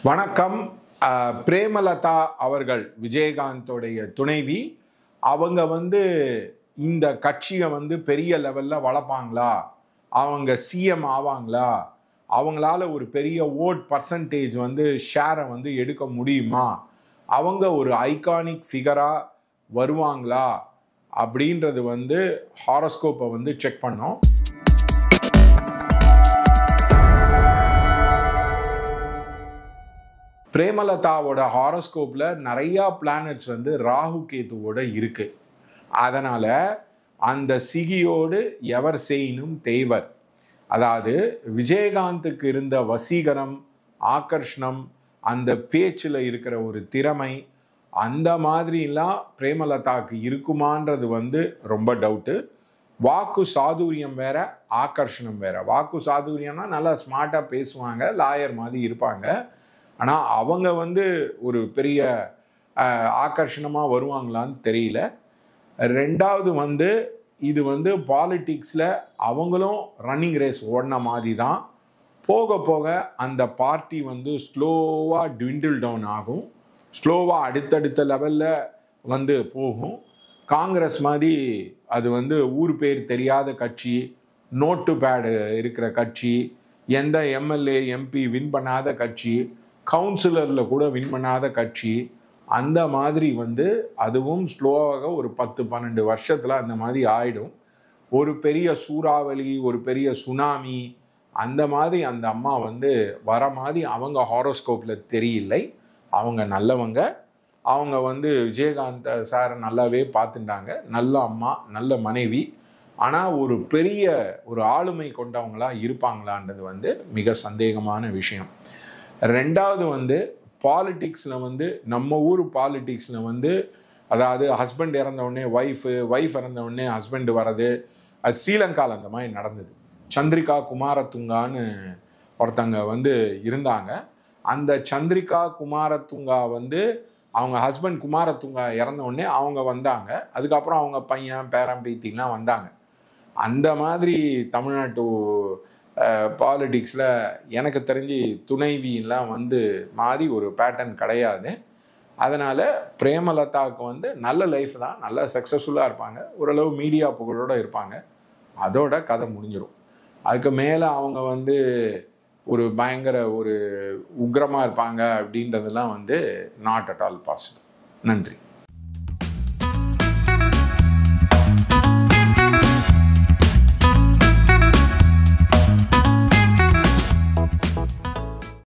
வணக்கம் அஹ், பிரேமலதா அவர்கள் விஜயகாந்தோடைய துணைவி அவங்க வந்து இந்த கட்சியை வந்து பெரிய லெவல்ல வளர்ப்பாங்களா அவங்க சிஎம் ஆவாங்களா அவங்களால ஒரு பெரிய ஓட் பர்சன்டேஜ் வந்து ஷேரை வந்து எடுக்க முடியுமா அவங்க ஒரு ஐகானிக் ஃபிகரா வருவாங்களா அப்படின்றது வந்து ஹாரோஸ்கோப்பை வந்து செக் பண்ணோம் பிரேமலதாவோட ஹாரோஸ்கோப்ல நிறைய பிளானட்ஸ் வந்து ராகு கேதுவோட இருக்கு அதனால அந்த சிகியோடு எவர் செய்யினும் தேவர் அதாவது விஜயகாந்துக்கு இருந்த வசீகரம் ஆகர்ஷணம் அந்த பேச்சில் இருக்கிற ஒரு திறமை அந்த மாதிரிலாம் பிரேமலதாக்கு இருக்குமான்றது வந்து ரொம்ப டவுட்டு வாக்கு சாதுரியம் வேற ஆகர்ஷணம் வேற வாக்கு சாதுரியம்னா நல்லா ஸ்மார்ட்டாக பேசுவாங்க லாயர் மாதிரி இருப்பாங்க ஆனால் அவங்க வந்து ஒரு பெரிய ஆகர்ஷணமாக வருவாங்களான்னு தெரியல ரெண்டாவது வந்து இது வந்து பாலிட்டிக்ஸில் அவங்களும் ரன்னிங் ரேஸ் ஓடின மாதிரி தான் போக போக அந்த பார்ட்டி வந்து ஸ்லோவாக ட்விண்டில் டவுன் ஆகும் ஸ்லோவாக அடுத்தடுத்த லெவலில் வந்து போகும் காங்கிரஸ் மாதிரி அது வந்து ஊர் பேர் தெரியாத கட்சி நோட்டு பேடு இருக்கிற கட்சி எந்த எம்எல்ஏ எம்பி வின் பண்ணாத கட்சி கவுன்சிலரில் கூட வின் பண்ணாத கட்சி அந்த மாதிரி வந்து அதுவும் ஸ்லோவாக ஒரு பத்து பன்னெண்டு வருஷத்தில் அந்த மாதிரி ஆயிடும் ஒரு பெரிய சூறாவளி ஒரு பெரிய சுனாமி அந்த மாதிரி அந்த அம்மா வந்து வர மாதிரி அவங்க ஹாரோஸ்கோப்பில் தெரியலை அவங்க நல்லவங்க அவங்க வந்து விஜயகாந்த் சாரை நல்லாவே பார்த்துட்டாங்க நல்ல அம்மா நல்ல மனைவி ஆனால் ஒரு பெரிய ஒரு ஆளுமை கொண்டவங்களா இருப்பாங்களான்றது வந்து மிக சந்தேகமான விஷயம் ரெண்டாவது வந்து பாலிட்டிக்ஸில் வந்து நம்ம ஊர் பாலிட்டிக்ஸில் வந்து அதாவது ஹஸ்பண்ட் இறந்த உடனே ஒய்ஃபு ஒய்ஃப் இறந்த உடனே ஹஸ்பண்ட் வர்றது அது ஸ்ரீலங்காவில் அந்த மாதிரி நடந்தது சந்திரிகா குமாரத்துங்கான்னு ஒருத்தங்க வந்து இருந்தாங்க அந்த சந்திரிகா குமாரத்துங்கா வந்து அவங்க ஹஸ்பண்ட் குமாரத்துங்கா இறந்த உடனே அவங்க வந்தாங்க அதுக்கப்புறம் அவங்க பையன் பேரன் பேத்திலாம் வந்தாங்க அந்த மாதிரி தமிழ்நாட்டு பாலிடிக்ஸில் எனக்கு தெரிஞ்சு துணைவியெல்லாம் வந்து மாதிரி ஒரு பேட்டர்ன் கிடையாது அதனால் பிரேமலதாவுக்கு வந்து நல்ல லைஃப் தான் நல்ல சக்ஸஸ்ஃபுல்லாக இருப்பாங்க ஓரளவு மீடியா புகழோடு இருப்பாங்க அதோட கதை முடிஞ்சிடும் அதுக்கு மேலே அவங்க வந்து ஒரு பயங்கர ஒரு உக்ரமாக இருப்பாங்க அப்படின்றதெல்லாம் வந்து நாட் அட் ஆல் பாசிபிள் நன்றி